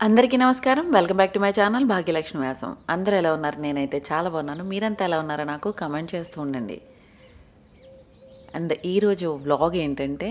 అందరికీ నమస్కారం welcome back to my channel Bhagyalakshmi వ్యాసం అందరూ ఎలా ఉన్నారు నేనైతే చాలా బాగున్నాను మీరంతా ఎలా ఉన్నారో నాకు కమెంట్ చేస్తూ ఉండండి అండ్ ఈరోజు వ్లాగ్ ఏంటంటే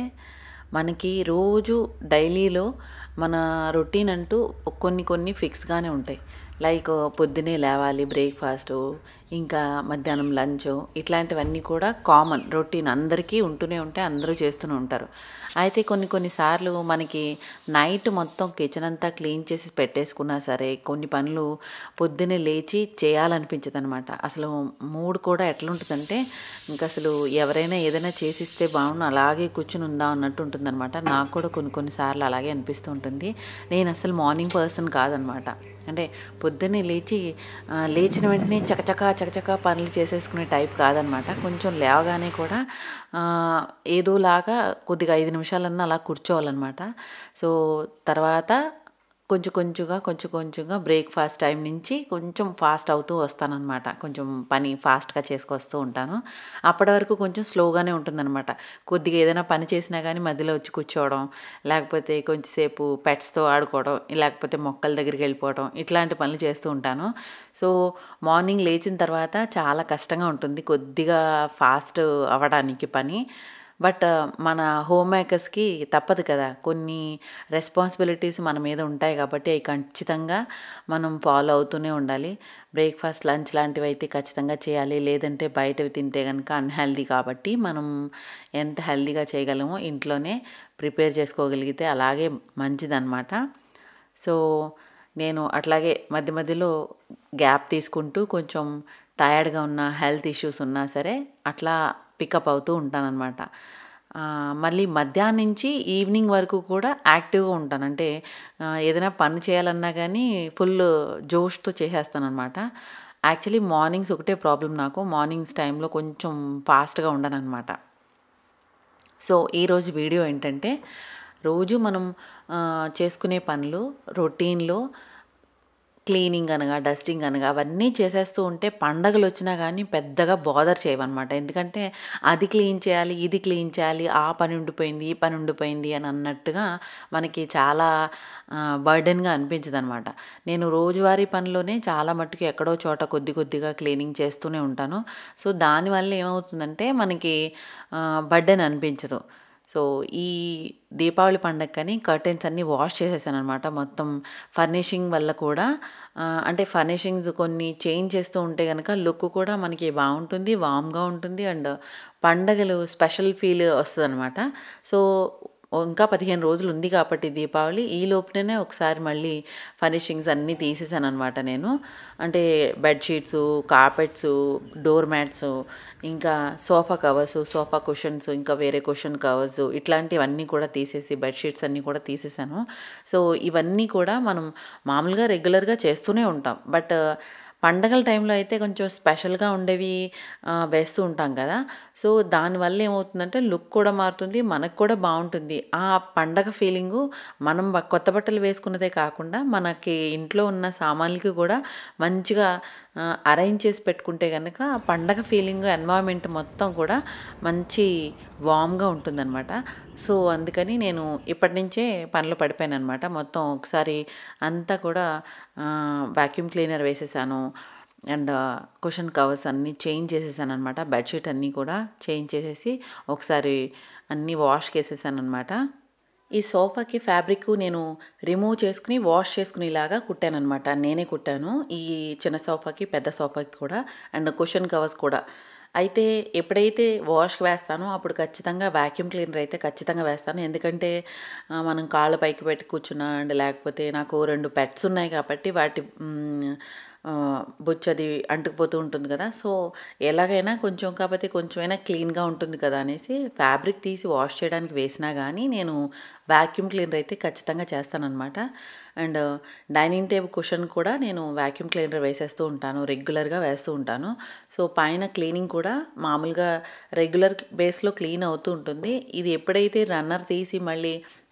మనకి రోజు డైలీలో మన రొటీన్ అంటూ కొన్ని కొన్ని ఫిక్స్గానే ఉంటాయి లైక్ పొద్దునే లేవాలి బ్రేక్ఫాస్ట్ ఇంకా మధ్యాహ్నం లంచ్ ఇట్లాంటివన్నీ కూడా కామన్ రొటీన్ అందరికీ ఉంటూనే ఉంటాయి అందరూ చేస్తూనే ఉంటారు అయితే కొన్ని కొన్నిసార్లు మనకి నైట్ మొత్తం కిచెన్ అంతా క్లీన్ చేసి పెట్టేసుకున్నా సరే కొన్ని పనులు పొద్దునే లేచి చేయాలనిపించదు అనమాట అసలు మూడ్ కూడా ఎట్లుంటుందంటే ఇంకా అసలు ఎవరైనా ఏదైనా చేసిస్తే బాగుండు అలాగే కూర్చుని ఉందాం అన్నట్టు ఉంటుందన్నమాట నాకు కూడా కొన్ని కొన్నిసార్లు అలాగే అనిపిస్తూ ఉంటుంది నేను అసలు మార్నింగ్ పర్సన్ కాదనమాట అంటే పొద్దున్నే లేచి ఆ, లేచిన వెంటనే చకచక చకచక పనులు చేసేసుకునే టైప్ కాదనమాట కొంచెం లేవగానే కూడా ఆ, ఏదోలాగా కొద్దిగా ఐదు నిమిషాలన్నా అలా కూర్చోవాలన్నమాట సో తర్వాత కొంచెం కొంచెంగా కొంచెం కొంచెంగా బ్రేక్ఫాస్ట్ టైం నుంచి కొంచెం ఫాస్ట్ అవుతూ వస్తానన్నమాట కొంచెం పని ఫాస్ట్గా చేసుకొస్తూ ఉంటాను అప్పటి వరకు కొంచెం స్లోగానే ఉంటుందన్నమాట కొద్దిగా ఏదైనా పని చేసినా కానీ మధ్యలో వచ్చి కూర్చోవడం లేకపోతే కొంచెంసేపు పెట్స్తో ఆడుకోవడం లేకపోతే మొక్కల దగ్గరికి వెళ్ళిపోవడం ఇట్లాంటి పనులు చేస్తూ ఉంటాను సో మార్నింగ్ లేచిన తర్వాత చాలా కష్టంగా ఉంటుంది కొద్దిగా ఫాస్ట్ అవ్వడానికి పని బట్ మన హోమ్ మేకర్స్కి తప్పదు కదా కొన్ని రెస్పాన్సిబిలిటీస్ మన మీద ఉంటాయి కాబట్టి అవి ఖచ్చితంగా మనం ఫాలో అవుతూనే ఉండాలి బ్రేక్ఫాస్ట్ లంచ్ లాంటివి అయితే ఖచ్చితంగా చేయాలి లేదంటే బయటవి తింటే కనుక అన్హెల్దీ కాబట్టి మనం ఎంత హెల్దీగా చేయగలమో ఇంట్లోనే ప్రిపేర్ చేసుకోగలిగితే అలాగే మంచిదన్నమాట సో నేను అట్లాగే మధ్య మధ్యలో గ్యాప్ తీసుకుంటూ కొంచెం టయర్డ్గా ఉన్న హెల్త్ ఇష్యూస్ ఉన్నా సరే అట్లా పికప్ అవుతూ ఉంటానన్నమాట ఆ, మళ్ళీ మధ్యాహ్నం నుంచి ఈవినింగ్ వరకు కూడా యాక్టివ్గా ఉంటాను అంటే ఆ, ఏదైనా పని చేయాలన్నా కానీ ఫుల్ జోష్తో చేసేస్తానమాట యాక్చువల్లీ మార్నింగ్స్ ఒకటే ప్రాబ్లం నాకు మార్నింగ్స్ టైంలో కొంచెం ఫాస్ట్గా ఉండనన్నమాట సో ఈరోజు వీడియో ఏంటంటే రోజు మనం ఆ, చేసుకునే పనులు రొటీన్లో క్లీనింగ్ అనగా డస్టింగ్ అనగా అవన్నీ చేసేస్తూ ఉంటే పండగలు వచ్చినా కానీ పెద్దగా బాదర్ చేయవన్నమాట ఎందుకంటే అది క్లీన్ చేయాలి ఇది క్లీన్ చేయాలి ఆ పని ఉండిపోయింది ఈ పని ఉండిపోయింది అని అన్నట్టుగా మనకి చాలా బర్డెన్గా అనిపించదు అనమాట నేను రోజువారీ పనిలోనే చాలా మట్టుకు ఎక్కడో చోట కొద్ది కొద్దిగా క్లీనింగ్ చేస్తూనే ఉంటాను సో దానివల్ల ఏమవుతుందంటే మనకి బర్డెన్ అనిపించదు సో ఈ దీపావళి పండగకని కర్టెన్స్ అన్నీ వాష్ చేసేసాను అనమాట మొత్తం ఫర్నిషింగ్ వల్ల కూడా ఆ, అంటే ఫర్నిషింగ్స్ కొన్ని చేంజ్ చేస్తూ ఉంటే కనుక లుక్ కూడా మనకి బాగుంటుంది వామ్గా ఉంటుంది అండ్ పండగలు స్పెషల్ ఫీల్ వస్తుంది అనమాట సో ఇంకా పదిహేను రోజులు ఉంది కాబట్టి దీపావళి ఈ లోపునే ఒకసారి మళ్ళీ ఫర్నిషింగ్స్ అన్నీ తీసేసాను అనమాట నేను అంటే బెడ్షీట్స్ కార్పెట్స్ డోర్ మ్యాట్స్ ఇంకా సోఫా కవర్స్ సోఫా కుషన్స్ ఇంకా వేరే కుషన్ కవర్స్ ఇట్లాంటివన్నీ కూడా తీసేసి బెడ్షీట్స్ అన్నీ కూడా తీసేసాను సో ఇవన్నీ కూడా మనం మామూలుగా రెగ్యులర్గా చేస్తూనే ఉంటాం బట్ పండగల టైంలో అయితే కొంచెం స్పెషల్గా ఉండేవి ఆ, వేస్తూ ఉంటాం కదా సో దానివల్ల ఏమవుతుందంటే లుక్ కూడా మారుతుంది మనకు కూడా బాగుంటుంది ఆ పండగ ఫీలింగు మనం బ- కొత్త బట్టలు వేసుకున్నదే కాకుండా మనకి ఇంట్లో ఉన్న సామాన్లకి కూడా మంచిగా అరేంజ్ చేసి పెట్టుకుంటే కనుక ఆ పండగ ఫీలింగ్ ఎన్వైరన్మెంట్ మొత్తం కూడా మంచి వామ్గా ఉంటుందన్నమాట సో అందుకని నేను ఇప్పటి నుంచే పనిలో పడిపోయాను అనమాట మొత్తం ఒకసారి అంతా కూడా వాక్యూమ్ క్లీనర్ వేసేసాను అండ్ కుషన్ కవర్స్ అన్నీ చేంజ్ చేసేసాను అనమాట బెడ్షీట్ అన్నీ కూడా చేంజ్ చేసేసి ఒకసారి అన్నీ వాష్కి వేసేసాను అనమాట ఈ సోఫాకి ఫ్యాబ్రిక్ నేను రిమూవ్ చేసుకుని వాష్ చేసుకునేలాగా కుట్టానమాట నేనే కుట్టాను ఈ చిన్న సోఫాకి పెద్ద సోఫాకి కూడా అండ్ కుషన్ కవర్స్ కూడా అయితే ఎప్పుడైతే వాష్కి వేస్తానో అప్పుడు ఖచ్చితంగా వాక్యూమ్ క్లీనర్ అయితే ఖచ్చితంగా వేస్తాను ఎందుకంటే ఆ, మనం కాళ్ళ పైకి పెట్టి కూర్చున్నా అండ్ లేకపోతే నాకు రెండు పెట్స్ ఉన్నాయి కాబట్టి వాటి మ్, ఆ, బొచ్చది అంటుకుపోతూ ఉంటుంది కదా సో ఎలాగైనా కొంచెం కాకపోతే కొంచెమైనా క్లీన్గా ఉంటుంది కదా అనేసి ఫ్యాబ్రిక్ తీసి వాష్ చేయడానికి వేసినా కానీ నేను వాక్యూమ్ క్లీనర్ అయితే ఖచ్చితంగా చేస్తానన్నమాట అండ్ డైనింగ్ టేబుల్ కుషన్ కూడా నేను వాక్యూమ్ క్లీనర్ వేసేస్తూ ఉంటాను రెగ్యులర్గా వేస్తూ ఉంటాను సో పైన క్లీనింగ్ కూడా మామూలుగా రెగ్యులర్ బేస్లో క్లీన్ అవుతూ ఉంటుంది ఇది ఎప్పుడైతే రన్నర్ తీసి మళ్ళీ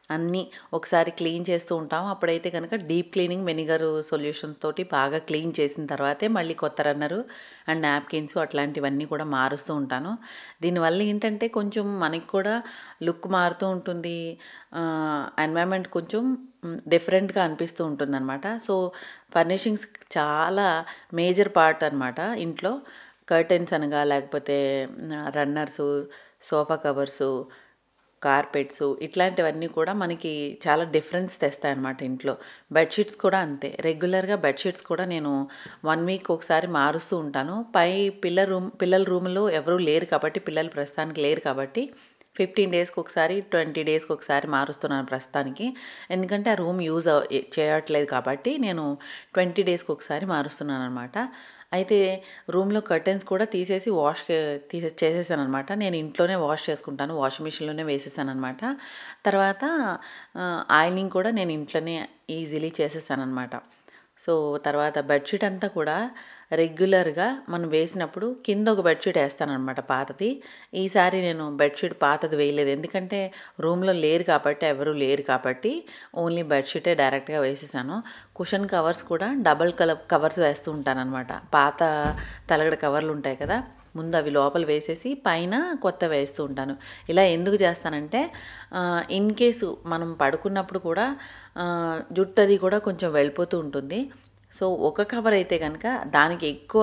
అన్నీ ఒకసారి క్లీన్ చేస్తూ ఉంటాం అప్పుడైతే కనుక డీప్ క్లీనింగ్ వెనిగర్ సొల్యూషన్ తోటి బాగా క్లీన్ చేసిన తర్వాతే మళ్ళీ కొత్త రన్నరు అండ్ నాప్కిన్స్ అట్లాంటివన్నీ కూడా మారుస్తూ ఉంటాను దీనివల్ల ఏంటంటే కొంచెం మనకి కూడా లుక్ మారుతూ ఉంటుంది ఎన్వైరన్మెంట్ కొంచెం డిఫరెంట్గా అనిపిస్తూ ఉంటుందన్నమాట సో ఫర్నిషింగ్స్ చాలా మేజర్ పార్ట్ అనమాట ఇంట్లో కర్టెన్స్ అనగా లేకపోతే రన్నర్సు సోఫా కవర్సు కార్పెట్స్ ఇట్లాంటివన్నీ కూడా మనకి చాలా డిఫరెన్స్ తెస్తాయి అన్నమాట ఇంట్లో బెడ్షీట్స్ కూడా అంతే రెగ్యులర్గా బెడ్షీట్స్ కూడా నేను వన్ వీక్ ఒకసారి మారుస్తూ ఉంటాను పై పిల్ల రూమ్ పిల్లల రూమ్లో ఎవరూ లేరు కాబట్టి పిల్లలు ప్రస్తుతానికి లేరు కాబట్టి ఫిఫ్టీన్ డేస్కి ఒకసారి ట్వంటీ డేస్కి ఒకసారి మారుస్తున్నాను ప్రస్తుతానికి ఎందుకంటే ఆ రూమ్ యూజ్ చేయట్లేదు కాబట్టి నేను ట్వంటీ డేస్కి ఒకసారి మారుస్తున్నాను అనమాట అయితే రూమ్లో కర్టెన్స్ కూడా తీసేసి వాష్ తీసే చేసేసాను అనమాట నేను ఇంట్లోనే వాష్ చేసుకుంటాను వాషింగ్ మిషన్లోనే వేసేసాను అనమాట తర్వాత ఆయిలింగ్ కూడా నేను ఇంట్లోనే ఈజీలీ చేసేసాను అనమాట సో తర్వాత బెడ్షీట్ అంతా కూడా రెగ్యులర్గా మనం వేసినప్పుడు కింద ఒక బెడ్షీట్ వేస్తాను అనమాట పాతది ఈసారి నేను బెడ్షీట్ పాతది వేయలేదు ఎందుకంటే రూమ్లో లేరు కాబట్టి ఎవరు లేరు కాబట్టి ఓన్లీ బెడ్షీటే డైరెక్ట్గా వేసేసాను కుషన్ కవర్స్ కూడా డబల్ కలర్ కవర్స్ వేస్తూ ఉంటాను అనమాట పాత తలగడ కవర్లు ఉంటాయి కదా ముందు అవి లోపల వేసేసి పైన కొత్త వేస్తూ ఉంటాను ఇలా ఎందుకు చేస్తానంటే ఇన్ కేసు మనం పడుకున్నప్పుడు కూడా జుట్టు అది కూడా కొంచెం వెళ్ళిపోతూ ఉంటుంది సో ఒక కవర్ అయితే కనుక దానికి ఎక్కువ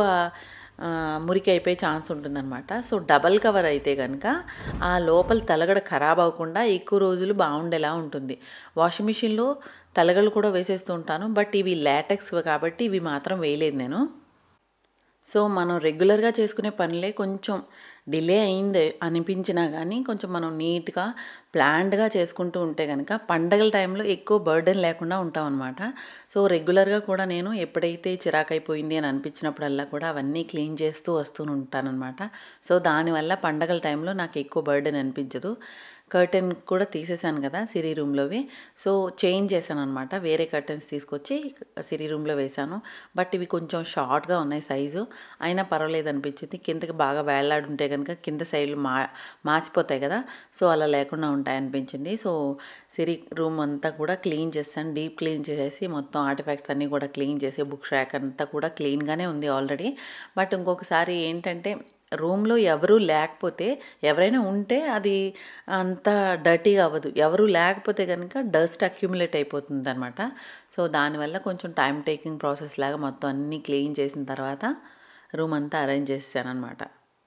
మురికి అయిపోయే ఛాన్స్ ఉంటుందన్నమాట సో డబల్ కవర్ అయితే కనుక ఆ లోపల తలగడ ఖరాబ్ అవ్వకుండా ఎక్కువ రోజులు బాగుండేలా ఉంటుంది వాషింగ్ మిషన్లో తలగలు కూడా వేసేస్తూ ఉంటాను బట్ ఇవి లాటెక్స్ కాబట్టి ఇవి మాత్రం వేయలేదు నేను సో మనం రెగ్యులర్గా చేసుకునే పనులే కొంచెం డిలే అయింది అనిపించినా కానీ కొంచెం మనం నీట్గా ప్లాన్డ్గా చేసుకుంటూ ఉంటే కనుక పండగల టైంలో ఎక్కువ బర్డెన్ లేకుండా ఉంటాం అనమాట సో రెగ్యులర్గా కూడా నేను ఎప్పుడైతే చిరాకైపోయింది అని అనిపించినప్పుడల్లా కూడా అవన్నీ క్లీన్ చేస్తూ వస్తూ ఉంటానన్నమాట సో దానివల్ల పండగల టైంలో నాకు ఎక్కువ బర్డెన్ అనిపించదు కర్టెన్ కూడా తీసేసాను కదా సిరి రూమ్లోవి సో చేంజ్ చేశాను అనమాట వేరే కర్టెన్స్ తీసుకొచ్చి సిరి రూమ్లో వేశాను బట్ ఇవి కొంచెం షార్ట్గా ఉన్నాయి సైజు అయినా పర్వాలేదు అనిపించింది కిందకి బాగా వేలాడుంటే కనుక కింద సైడ్లు మా మాసిపోతాయి కదా సో అలా లేకుండా ఉంటాయి అనిపించింది సో సిరి రూమ్ అంతా కూడా క్లీన్ చేస్తాను డీప్ క్లీన్ చేసేసి మొత్తం ఆర్టిఫాక్ట్స్ అన్నీ కూడా క్లీన్ చేసి బుక్ ర్యాక్ అంతా కూడా క్లీన్గానే ఉంది ఆల్రెడీ బట్ ఇంకొకసారి ఏంటంటే రూమ్లో ఎవరూ లేకపోతే ఎవరైనా ఉంటే అది అంత డర్టీగా అవ్వదు ఎవరు లేకపోతే కనుక డస్ట్ అక్యుములేట్ అయిపోతుంది అనమాట సో దానివల్ల కొంచెం టైం టేకింగ్ ప్రాసెస్ లాగా మొత్తం అన్నీ క్లీన్ చేసిన తర్వాత రూమ్ అంతా అరేంజ్ చేసాను అనమాట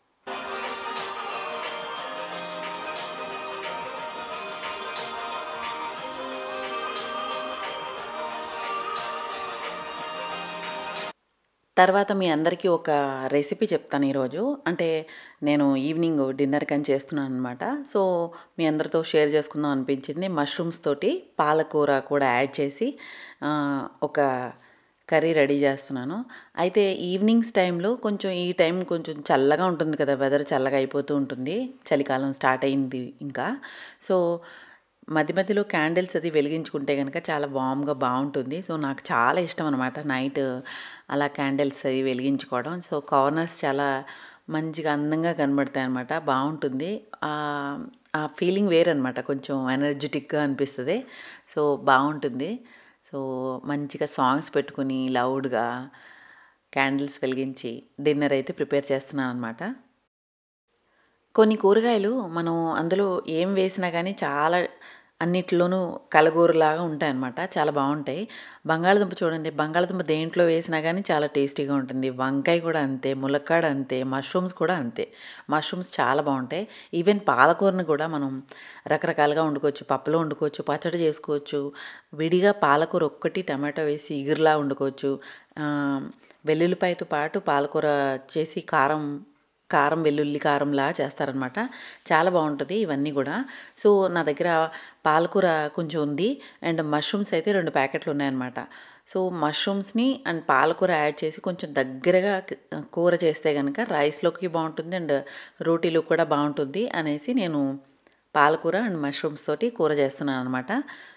తర్వాత మీ అందరికీ ఒక రెసిపీ చెప్తాను ఈరోజు అంటే నేను ఈవినింగ్ డిన్నర్కి అని చేస్తున్నాను అనమాట సో మీ అందరితో షేర్ చేసుకుందాం అనిపించింది మష్రూమ్స్ తోటి పాలకూర కూడా యాడ్ చేసి ఒక కర్రీ రెడీ చేస్తున్నాను అయితే ఈవినింగ్స్ టైంలో కొంచెం ఈ టైం కొంచెం చల్లగా ఉంటుంది కదా వెదర్ చల్లగా అయిపోతూ ఉంటుంది చలికాలం స్టార్ట్ అయింది ఇంకా సో మధ్య మధ్యలో క్యాండిల్స్ అది వెలిగించుకుంటే కనుక చాలా వామ్గా బాగుంటుంది సో నాకు చాలా ఇష్టం అనమాట నైట్ అలా క్యాండిల్స్ అవి వెలిగించుకోవడం సో కార్నర్స్ చాలా మంచిగా అందంగా కనబడతాయి అనమాట బాగుంటుంది ఆ ఫీలింగ్ వేరనమాట కొంచెం ఎనర్జెటిక్గా అనిపిస్తుంది సో బాగుంటుంది సో మంచిగా సాంగ్స్ పెట్టుకుని లౌడ్గా క్యాండిల్స్ వెలిగించి డిన్నర్ అయితే ప్రిపేర్ చేస్తున్నాను అనమాట కొన్ని కూరగాయలు మనం అందులో ఏం వేసినా కానీ చాలా అన్నిట్లోనూ కలగూరలాగా ఉంటాయి అన్నమాట చాలా బాగుంటాయి బంగాళదుంప చూడండి బంగాళదుంప దేంట్లో వేసినా కానీ చాలా టేస్టీగా ఉంటుంది వంకాయ కూడా అంతే ములక్కాడ అంతే మష్రూమ్స్ కూడా అంతే మష్రూమ్స్ చాలా బాగుంటాయి ఈవెన్ పాలకూరని కూడా మనం రకరకాలుగా వండుకోవచ్చు పప్పులో వండుకోవచ్చు పచ్చడి చేసుకోవచ్చు విడిగా పాలకూర ఒక్కటి టమాటో వేసి ఇగురులా వండుకోవచ్చు వెల్లుల్లిపాయతో పాటు పాలకూర చేసి కారం కారం వెల్లుల్లి కారంలా చేస్తారనమాట చాలా బాగుంటుంది ఇవన్నీ కూడా సో నా దగ్గర పాలకూర కొంచెం ఉంది అండ్ మష్రూమ్స్ అయితే రెండు ప్యాకెట్లు ఉన్నాయన్నమాట సో మష్రూమ్స్ని అండ్ పాలకూర యాడ్ చేసి కొంచెం దగ్గరగా కూర చేస్తే కనుక రైస్లోకి బాగుంటుంది అండ్ రోటీలో కూడా బాగుంటుంది అనేసి నేను పాలకూర అండ్ మష్రూమ్స్ తోటి కూర చేస్తున్నాను అనమాట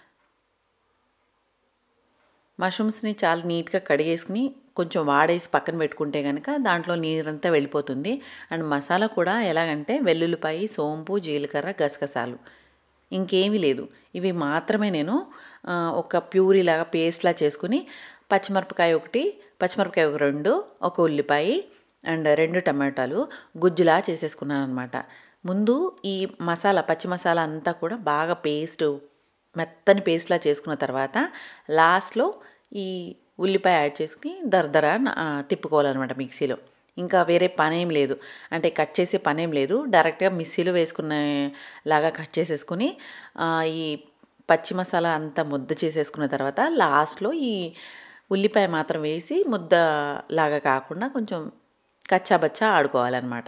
మష్రూమ్స్ని చాలా నీట్గా కడిగేసుకుని కొంచెం వాడేసి పక్కన పెట్టుకుంటే కనుక దాంట్లో నీరంతా వెళ్ళిపోతుంది అండ్ మసాలా కూడా ఎలాగంటే వెల్లుల్లిపాయ సోంపు జీలకర్ర గసగసాలు ఇంకేమీ లేదు ఇవి మాత్రమే నేను ఆ, ఒక ప్యూరీ లాగా పేస్ట్లా చేసుకుని పచ్చిమిరపకాయ ఒకటి పచ్చిమిరపకాయ ఒక రెండు ఒక ఉల్లిపాయ అండ్ రెండు టమాటాలు గుజ్జులా చేసేసుకున్నాను అనమాట ముందు ఈ మసాలా పచ్చి మసాలా అంతా కూడా బాగా పేస్ట్ మెత్తని పేస్ట్లా చేసుకున్న తర్వాత లాస్ట్లో ఈ ఉల్లిపాయ యాడ్ చేసుకుని దరదర తిప్పుకోవాలన్నమాట మిక్సీలో ఇంకా వేరే పనేం లేదు అంటే కట్ చేసే పనేం లేదు డైరెక్ట్గా మిక్సీలో వేసుకునే లాగా కట్ చేసేసుకుని ఆ, ఈ పచ్చి మసాలా అంతా ముద్ద చేసేసుకున్న తర్వాత లాస్ట్లో ఈ ఉల్లిపాయ మాత్రం వేసి ముద్ద లాగా కాకుండా కొంచెం కచ్చాబచ్చా ఆడుకోవాలన్నమాట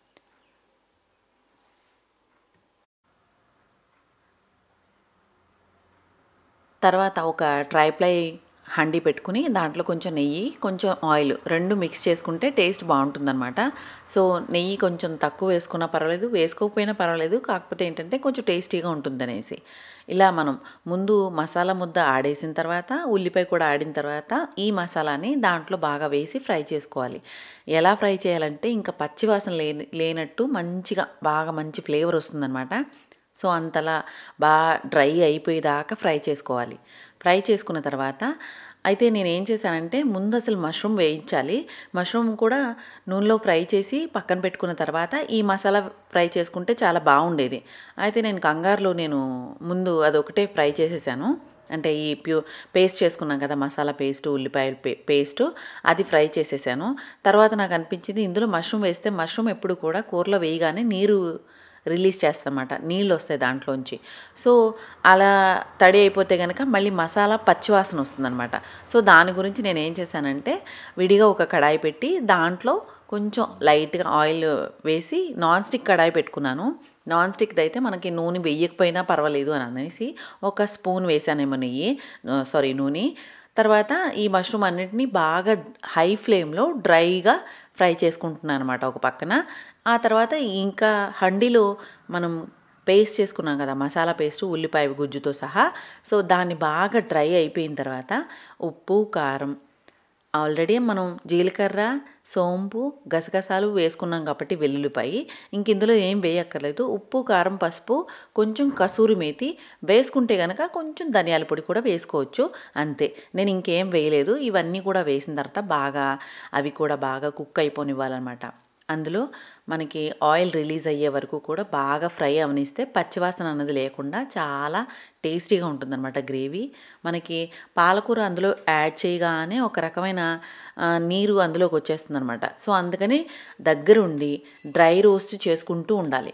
తర్వాత ఒక ట్రైప్లై హండీ పెట్టుకుని దాంట్లో కొంచెం నెయ్యి కొంచెం ఆయిల్ రెండు మిక్స్ చేసుకుంటే టేస్ట్ బాగుంటుందన్నమాట సో నెయ్యి కొంచెం తక్కువ వేసుకున్నా పర్వాలేదు వేసుకోకపోయినా పర్వాలేదు కాకపోతే ఏంటంటే కొంచెం టేస్టీగా ఉంటుందనేసి ఇలా మనం ముందు మసాలా ముద్ద ఆడేసిన తర్వాత ఉల్లిపాయ కూడా ఆడిన తర్వాత ఈ మసాలాని దాంట్లో బాగా వేసి ఫ్రై చేసుకోవాలి ఎలా ఫ్రై చేయాలంటే ఇంకా పచ్చివాసన లేని లేనట్టు మంచిగా బాగా మంచి ఫ్లేవర్ వస్తుందన్నమాట సో అంతలా బాగా డ్రై అయిపోయేదాకా ఫ్రై చేసుకోవాలి ఫ్రై చేసుకున్న తర్వాత అయితే నేను ఏం చేశానంటే ముందు అసలు మష్రూమ్ వేయించాలి మష్రూమ్ కూడా నూనెలో ఫ్రై చేసి పక్కన పెట్టుకున్న తర్వాత ఈ మసాలా ఫ్రై చేసుకుంటే చాలా బాగుండేది అయితే నేను కంగారులో నేను ముందు అదొకటే ఫ్రై చేసేసాను అంటే ఈ ప్యూ పేస్ట్ చేసుకున్నాం కదా మసాలా పేస్ట్ ఉల్లిపాయల పే పేస్ట్ అది ఫ్రై చేసేసాను తర్వాత నాకు అనిపించింది ఇందులో మష్రూమ్ వేస్తే మష్రూమ్ ఎప్పుడు కూడా కూరలో వేయగానే నీరు రిలీజ్ చేస్తామన్నమాట నీళ్ళు వస్తాయి దాంట్లోంచి సో అలా తడి అయిపోతే కనుక మళ్ళీ మసాలా పచ్చివాసన వస్తుందన్నమాట సో దాని గురించి నేను ఏం చేశానంటే విడిగా ఒక కడాయి పెట్టి దాంట్లో కొంచెం లైట్గా ఆయిల్ వేసి నాన్ స్టిక్ కడాయి పెట్టుకున్నాను నాన్ స్టిక్ది అయితే మనకి నూనె వేయకపోయినా పర్వాలేదు అని అనేసి ఒక స్పూన్ వేసానేమో నెయ్యి సారీ నూనె తర్వాత ఈ మష్రూమ్ అన్నిటిని బాగా హై ఫ్లేమ్లో డ్రైగా ఫ్రై చేసుకుంటున్నాను అనమాట ఒక పక్కన ఆ తర్వాత ఇంకా హండీలో మనం పేస్ట్ చేసుకున్నాం కదా మసాలా పేస్ట్ ఉల్లిపాయ గుజ్జుతో సహా సో దాన్ని బాగా డ్రై అయిపోయిన తర్వాత ఉప్పు కారం ఆల్రెడీ మనం జీలకర్ర సోంపు గసగసాలు వేసుకున్నాం కాబట్టి వెల్లుల్లిపాయి ఇంక ఇందులో ఏం వేయక్కర్లేదు ఉప్పు కారం పసుపు కొంచెం కసూరి మేతి వేసుకుంటే కనుక కొంచెం ధనియాల పొడి కూడా వేసుకోవచ్చు అంతే నేను ఇంకేం వేయలేదు ఇవన్నీ కూడా వేసిన తర్వాత బాగా అవి కూడా బాగా కుక్ అయిపోనివ్వాలన్నమాట అందులో మనకి ఆయిల్ రిలీజ్ అయ్యే వరకు కూడా బాగా ఫ్రై అవనిస్తే పచ్చివాసన అన్నది లేకుండా చాలా టేస్టీగా ఉంటుందన్నమాట గ్రేవీ మనకి పాలకూర అందులో యాడ్ చేయగానే ఒక రకమైన ఆ, నీరు అందులోకి వచ్చేస్తుంది అనమాట సో అందుకని దగ్గరుండి డ్రై రోస్ట్ చేసుకుంటూ ఉండాలి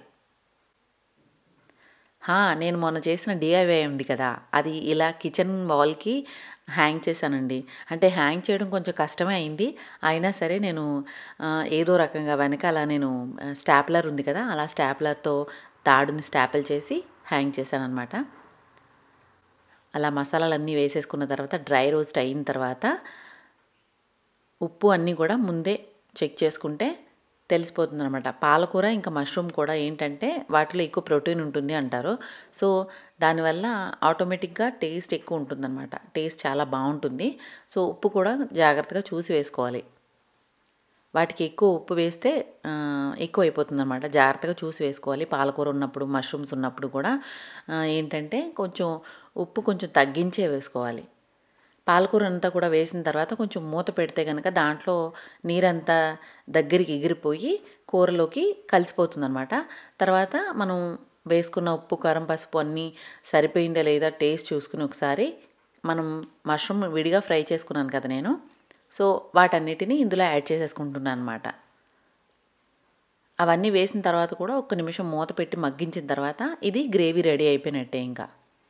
హా, నేను మొన్న చేసిన డిఐవై ఉంది కదా అది ఇలా కిచెన్ వాల్కి హ్యాంగ్ చేశానండి అంటే హ్యాంగ్ చేయడం కొంచెం కష్టమే అయింది అయినా సరే నేను ఆ, ఏదో రకంగా వెనకాల నేను స్టాప్లర్ ఉంది కదా అలా స్టాప్లర్తో తాడుని స్టాపిల్ చేసి హ్యాంగ్ చేశాను అనమాట అలా మసాలాలన్నీ వేసేసుకున్న తర్వాత డ్రై రోస్ట్ అయిన తర్వాత ఉప్పు అన్నీ కూడా ముందే చెక్ చేసుకుంటే తెలిసిపోతుంది అనమాట పాలకూర ఇంకా మష్రూమ్ కూడా ఏంటంటే వాటిలో ఎక్కువ ప్రోటీన్ ఉంటుంది అంటారు సో దానివల్ల ఆటోమేటిక్గా టేస్ట్ ఎక్కువ ఉంటుందన్నమాట టేస్ట్ చాలా బాగుంటుంది సో ఉప్పు కూడా జాగ్రత్తగా చూసి వేసుకోవాలి వాటికి ఎక్కువ ఉప్పు వేస్తే ఆ, ఎక్కువ అయిపోతుంది అనమాట జాగ్రత్తగా చూసి వేసుకోవాలి పాలకూర ఉన్నప్పుడు మష్రూమ్స్ ఉన్నప్పుడు కూడా ఆ, ఏంటంటే కొంచెం ఉప్పు కొంచెం తగ్గించే వేసుకోవాలి పాలకూర అంతా కూడా వేసిన తర్వాత కొంచెం మూత పెడితే కనుక దాంట్లో నీరంతా దగ్గరికి ఎగిరిపోయి కూరలోకి కలిసిపోతుంది అనమాట తర్వాత మనం వేసుకున్న ఉప్పు కారం పసుపు అన్నీ సరిపోయిందా లేదా టేస్ట్ చూసుకుని ఒకసారి మనం మష్రూమ్ విడిగా ఫ్రై చేసుకున్నాను కదా నేను సో వాటన్నిటిని ఇందులో యాడ్ చేసేసుకుంటున్నాను అనమాట అవన్నీ వేసిన తర్వాత కూడా ఒక్క నిమిషం మూత పెట్టి మగ్గించిన తర్వాత ఇది గ్రేవీ రెడీ అయిపోయినట్టే ఇంకా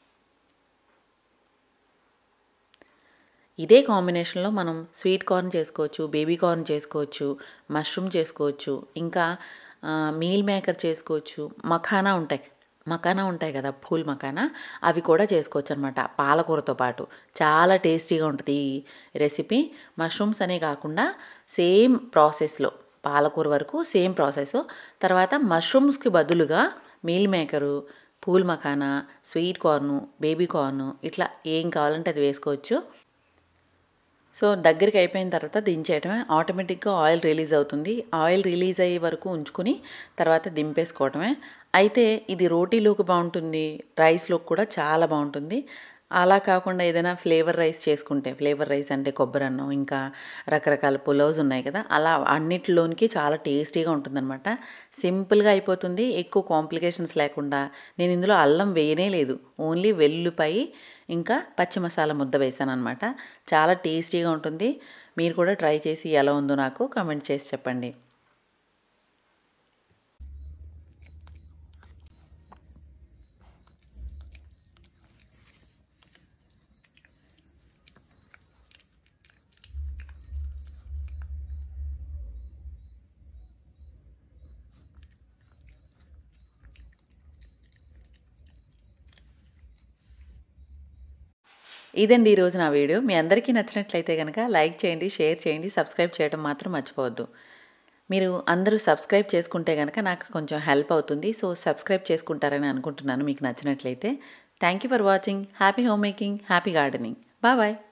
ఇదే కాంబినేషన్లో మనం స్వీట్ కార్న్ చేసుకోవచ్చు బేబీ కార్న్ చేసుకోవచ్చు మష్రూమ్ చేసుకోవచ్చు ఇంకా ఆ, మీల్ మేకర్ చేసుకోవచ్చు మఖానా ఉంటాయి మఖానా ఉంటాయి కదా పూల్ మఖానా అవి కూడా చేసుకోవచ్చు అనమాట పాలకూరతో పాటు చాలా టేస్టీగా ఉంటుంది ఈ రెసిపీ మష్రూమ్స్ అనే కాకుండా సేమ్ ప్రాసెస్లో పాలకూర వరకు సేమ్ ప్రాసెస్ తర్వాత మష్రూమ్స్కి బదులుగా meal maker phool makhana sweet corn baby corn ఇట్లా ఏం కావాలంటే అది వేసుకోవచ్చు సో దగ్గరికి అయిపోయిన తర్వాత దించేయటమే ఆటోమేటిక్గా ఆయిల్ రిలీజ్ అవుతుంది ఆయిల్ రిలీజ్ అయ్యే వరకు ఉంచుకుని తర్వాత దింపేసుకోవటమే అయితే ఇది రోటీలోకి బాగుంటుంది రైస్లోకి కూడా చాలా బాగుంటుంది అలా కాకుండా ఏదైనా ఫ్లేవర్ రైస్ చేసుకుంటే ఫ్లేవర్ రైస్ అంటే కొబ్బరి అన్నం ఇంకా రకరకాల పులావ్స్ ఉన్నాయి కదా అలా అన్నిటిలోనికి చాలా టేస్టీగా ఉంటుందన్నమాట సింపుల్గా అయిపోతుంది ఎక్కువ కాంప్లికేషన్స్ లేకుండా నేను ఇందులో అల్లం వేయనే లేదు ఓన్లీ వెల్లుల్లిపాయి ఇంకా పచ్చి మసాలా ముద్ద వేసాను అనమాట చాలా టేస్టీగా ఉంటుంది మీరు కూడా ట్రై చేసి ఎలా ఉందో నాకు కమెంట్ చేసి చెప్పండి ఇదండి ఈరోజు నా వీడియో మీ అందరికీ నచ్చినట్లయితే కనుక లైక్ చేయండి షేర్ చేయండి సబ్స్క్రైబ్ చేయడం మాత్రం మర్చిపోవద్దు మీరు అందరూ సబ్స్క్రైబ్ చేసుకుంటే కనుక నాకు కొంచెం హెల్ప్ అవుతుంది సో సబ్స్క్రైబ్ చేసుకుంటారని అనుకుంటున్నాను మీకు నచ్చినట్లయితే thank you for watching happy home making happy gardening bye bye